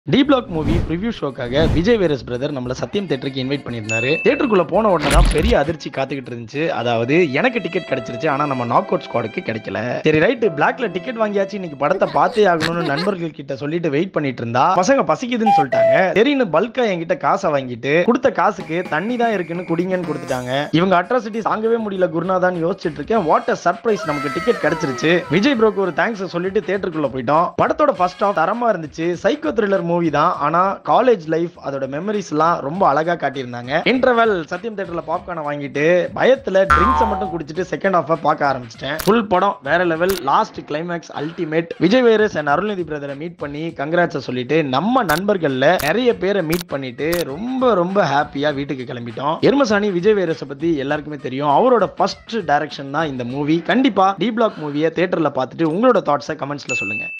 D block movie preview ஷோக்காக விஜய் வேரஸ் brother நம்மள சத்தியம் தேட்டருக்கு இன்வைட் பண்ணியிருந்தாரு தேட்டருக்குள்ள போன உடனே தான் பெரிய அதிர்ச்சி காத்துக்கிட்டு இருந்துச்சு அதாவது எனக்கு டிக்கெட் கிடைச்சிருச்சு ஆனா நம்ம நாக் அவுட் ஸ்குவாடுக்கு கிடைக்கல சரி ரைட் பிளாக்ல டிக்கெட் வாங்கியாச்சு இன்னைக்கு படத்தை பார்த்தே ஆகணும்னு நண்பர்கள் கிட்ட சொல்லிட்டு வெயிட் பண்ணிட்டு இருந்தா பசங்க பசிக்குதுன்னு சொல்லிட்டாங்க சரின்னு பல்கா என்கிட்ட காசை வாங்கிட்டு கொடுத்த காசுக்கு தண்ணி தான் இருக்குன்னு குடிங்கன்னு கொடுத்துட்டாங்க இவங்க அட்ராசிட்டி தாங்கவே முடியல குருநாதான்னு யோசிச்சுட்டு இருக்கேன் வாட் அ சர்ப்ரைஸ் நமக்கு டிக்கெட் கிடைச்சிருச்சு விஜய் ப்ரோக்கு ஒரு தேங்க்ஸ் சொல்லிட்டு தேட்டருக்குள்ள போயிட்டோம் படத்தோட ஃபர்ஸ்ட் ஆஃப் தரமா இருந்துச்சு சைக்கோ த்ரில்லர் மூவி தான் ஆனா காலேஜ் லைஃப் அதோட மெமரிஸ் எல்லாம் ரொம்ப அழகா காட்டியிருந்தாங்க இன்டர்வெல் சத்தியம் தேட்டர்ல பாப்கார்னை வாங்கிட்டு பயத்துல ட்ரிங்க்ஸை மட்டும் குடிச்சிட்டு செகண்ட் ஹாஃப பார்க்க ஆரம்பிச்சிட்டேன் ஃபுல் படம் வேற level last climax ultimate Vijay வேரஸ் அண்ட் அருள்நிதி பிரதரை மீட் பண்ணி கங்க்ராட்ஸை சொல்லிட்டு நம்ம நண்பர்கள்ல நிறைய பேரை மீட் பண்ணிட்டு ரொம்ப ரொம்ப ஹாப்பியா வீட்டுக்கு கிளம்பிட்டோம் எருமசாணி விஜய் வேரஸை பத்தி எல்லாருக்குமே தெரியும் அவரோட ஃபர்ஸ்ட் டைரக்ஷன் தான் இந்த மூவி கண்டிப்பா டி பிளாக் மூவியை தேட்டர்ல பார்த்துட்டு உங்களோட தாட்ஸை கமெண்ட்ஸ்ல சொல்லுங்க